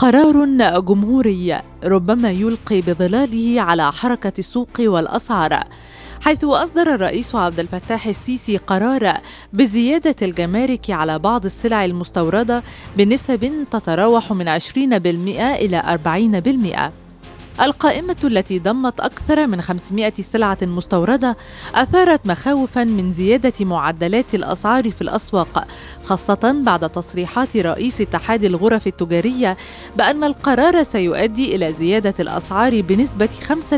قرار جمهوري ربما يلقي بظلاله على حركة السوق والأسعار حيث أصدر الرئيس عبد الفتاح السيسي قرار بزيادة الجمارك على بعض السلع المستوردة بنسب تتراوح من 20% إلى 40%. القائمة التي ضمت أكثر من 500 سلعة مستوردة أثارت مخاوفا من زيادة معدلات الأسعار في الأسواق خاصة بعد تصريحات رئيس اتحاد الغرف التجارية بأن القرار سيؤدي إلى زيادة الأسعار بنسبة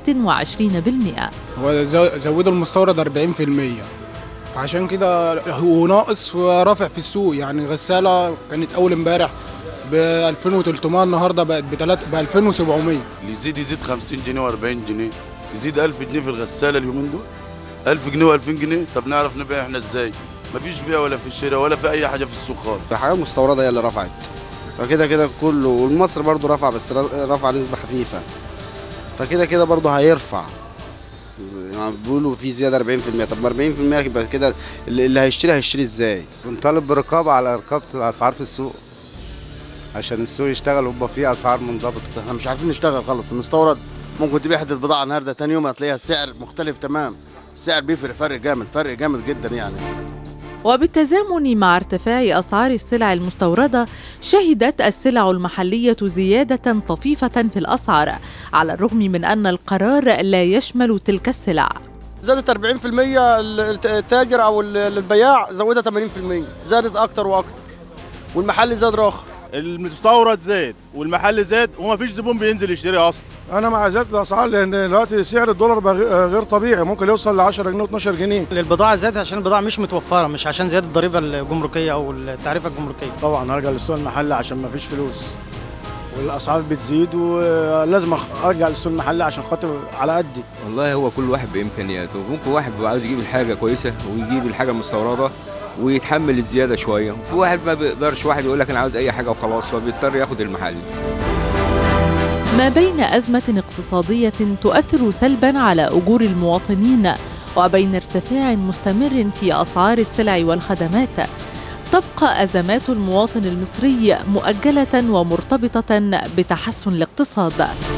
25% وزودوا المستورد 40% عشان كده هو ناقص ورافع في السوق يعني غسالة كانت أول امبارح ب 2300 النهارده بقت ب 2700 اللي يزيد يزيد 50 جنيه و40 جنيه يزيد 1000 جنيه في الغساله اليومين دول 1000 جنيه و2000 جنيه طب نعرف نبيع احنا ازاي مفيش بيع ولا في شراء ولا في اي حاجه في السوق خالص الحاجه المستورده هي اللي رفعت فكده كده كله والمصر برضو رفع بس رفع نسبه خفيفه فكده كده برضو هيرفع يعني بيقولوا في زياده 40% طب ما 40% يبقى كده اللي هيشتري هيشتري ازاي؟ بنطالب برقابه على رقابه الاسعار في السوق عشان السوق يشتغل ويبقى فيه اسعار منضبطه احنا مش عارفين نشتغل خالص المستورد ممكن تبيع حته بضاعه النهارده تاني يوم هتلاقيها سعر مختلف تمام السعر بيفرق فرق جامد فرق جامد جدا يعني وبالتزامن مع ارتفاع اسعار السلع المستورده شهدت السلع المحليه زياده طفيفه في الاسعار على الرغم من ان القرار لا يشمل تلك السلع زادت 40% التاجر او البياع زودها 80% زادت اكتر واكتر والمحل زاد راخر المستورد زاد والمحل زاد وما فيش زبون بينزل يشتري اصلا انا مع زياده الاسعار لان دلوقتي سعر الدولار بقى غير طبيعي ممكن يوصل ل 10 جنيه و12 جنيه البضاعه زادت عشان البضاعه مش متوفره مش عشان زياده الضريبه الجمركيه او التعرفه الجمركيه طبعا هرجع للسوق المحلي عشان ما فيش فلوس والاسعار بتزيد ولازم ارجع للسوق المحلي عشان خاطر على قدي والله هو كل واحد بامكانياته ممكن واحد بيبقى عاوز يجيب الحاجه كويسه ويجيب الحاجه المستورده ويتحمل الزياده شويه في واحد ما بيقدرش واحد يقول لك انا عاوز اي حاجه وخلاص فبيضطر ياخد المحلي ما بين أزمة اقتصادية تؤثر سلبا على أجور المواطنين وبين ارتفاع مستمر في أسعار السلع والخدمات تبقى أزمات المواطن المصري مؤجلة ومرتبطة بتحسن الاقتصاد